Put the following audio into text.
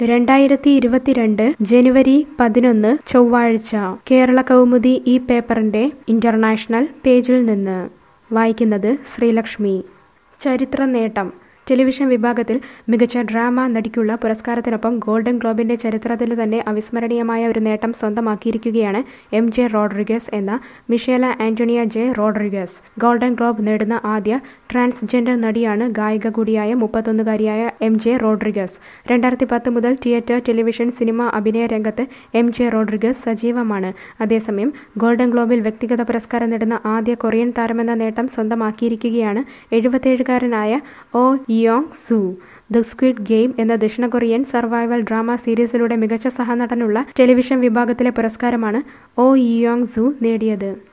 രണ്ടായിരത്തി ഇരുപത്തിരണ്ട് ജനുവരി പതിനൊന്ന് ചൊവ്വാഴ്ച കേരള കൗമുദി ഈ പേപ്പറിന്റെ ഇന്റർനാഷണൽ പേജിൽ നിന്ന് വായിക്കുന്നത് ശ്രീലക്ഷ്മി ചരിത്ര നേട്ടം ടെലിവിഷൻ വിഭാഗത്തിൽ മികച്ച ഡ്രാമ നടിക്കുള്ള പുരസ്കാരത്തിനൊപ്പം ഗോൾഡൻ ഗ്ലോബിന്റെ ചരിത്രത്തിൽ തന്നെ അവിസ്മരണീയമായ ഒരു നേട്ടം സ്വന്തമാക്കിയിരിക്കുകയാണ് എം ജെ റോഡ്രിഗസ് എന്ന Michaela Antonia J Rodriguez Golden Globe നേടുന്ന ആദ്യ ട്രാൻസ്ജെൻഡർ നടിയാണ് ഗായിക കൂടിയായ മുപ്പത്തൊന്നുകാരിയായ എം ജെ റോഡ്രിഗസ് രണ്ടായിരത്തി പത്ത് മുതൽ തിയേറ്റർ ടെലിവിഷൻ സിനിമ അഭിനയ രംഗത്ത് എം ജെ റോഡ്രിഗസ് സജീവമാണ് അതേസമയം ഗോൾഡൻ ഗ്ലോബിൽ വ്യക്തിഗത പുരസ്കാരം നേടുന്ന ആദ്യ കൊറിയൻ താരമെന്ന നേട്ടം സ്വന്തമാക്കിയിരിക്കുകയാണ് എഴുപത്തേഴുകാരനായ O Yeong Su the Squid Game എന്ന ദക്ഷിണ കൊറിയൻ സർവൈവൽ ഡ്രാമ സീരീസിലൂടെ മികച്ച സഹനടനുള്ള ടെലിവിഷൻ വിഭാഗത്തിലെ പുരസ്കാരമാണ് ഓ യോങ് സു നേടിയത്